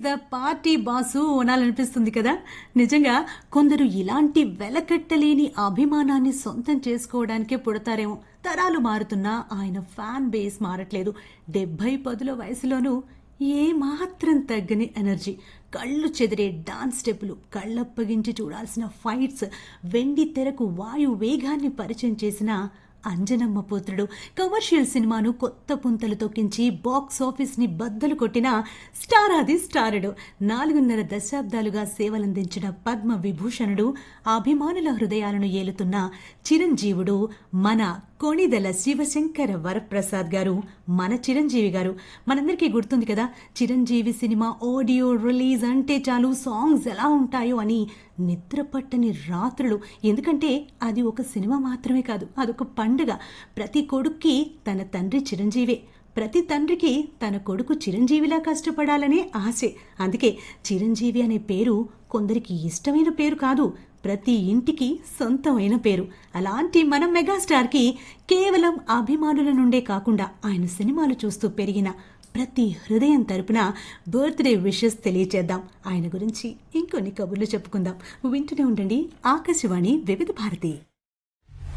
the party boss అనాలనిపిస్తుంది కదా నిజంగా కొందరు ఇలాంటి వెలకట్టలేని అభిమానాన్ని సొంతం చేసుకోవడానికే పుడతారేమో తరాలు మారుతున్నా ఆయన ఫ్యాన్ బేస్ మారట్లేదు డెబ్బై పదుల వయసులోనూ ఏ మాత్రం తగ్గని ఎనర్జీ కళ్ళు చెదిరే డాన్స్ స్టెప్పులు కళ్ళప్పగించి చూడాల్సిన ఫైట్స్ వెండి తెరకు వాయు వేగాన్ని పరిచయం చేసిన అంజనమ్మ పుత్రుడు కమర్షియల్ సినిమాను కొత్త పుంతలు తొక్కించి బాక్స్ ఆఫీస్ ని బద్దలు కొట్టిన స్టార్ ఆది స్టారుడు నాలుగున్నర దశాబ్దాలుగా సేవలందించిన పద్మ విభూషణుడు అభిమానుల హృదయాలను ఏలుతున్న చిరంజీవుడు మన కొణిదల శివశంకర వరప్రసాద్ గారు మన చిరంజీవి గారు మనందరికీ గుర్తుంది కదా చిరంజీవి సినిమా ఆడియో రిలీజ్ అంటే చాలు సాంగ్స్ ఎలా ఉంటాయో అని నిద్రపట్టని రాత్రులు ఎందుకంటే అది ఒక సినిమా మాత్రమే కాదు అదొక పండుగ ప్రతి కొడుక్కి తన తండ్రి చిరంజీవే ప్రతి తండ్రికి తన కొడుకు చిరంజీవిలా కష్టపడాలనే ఆశే అందుకే చిరంజీవి అనే పేరు కొందరికి ఇష్టమైన పేరు కాదు ప్రతి ఇంటికి సొంతమైన పేరు అలాంటి మన మెగాస్టార్కి కేవలం అభిమానుల నుండే కాకుండా ఆయన సినిమాలు చూస్తూ పెరిగిన ప్రతి హృదయం తరపున బర్త్డే విషెస్ తెలియచేద్దాం ఆయన గురించి ఇంకొన్ని కబుర్లు చెప్పుకుందాం వింటూనే ఉండండి ఆకాశవాణి వివిధ భారతి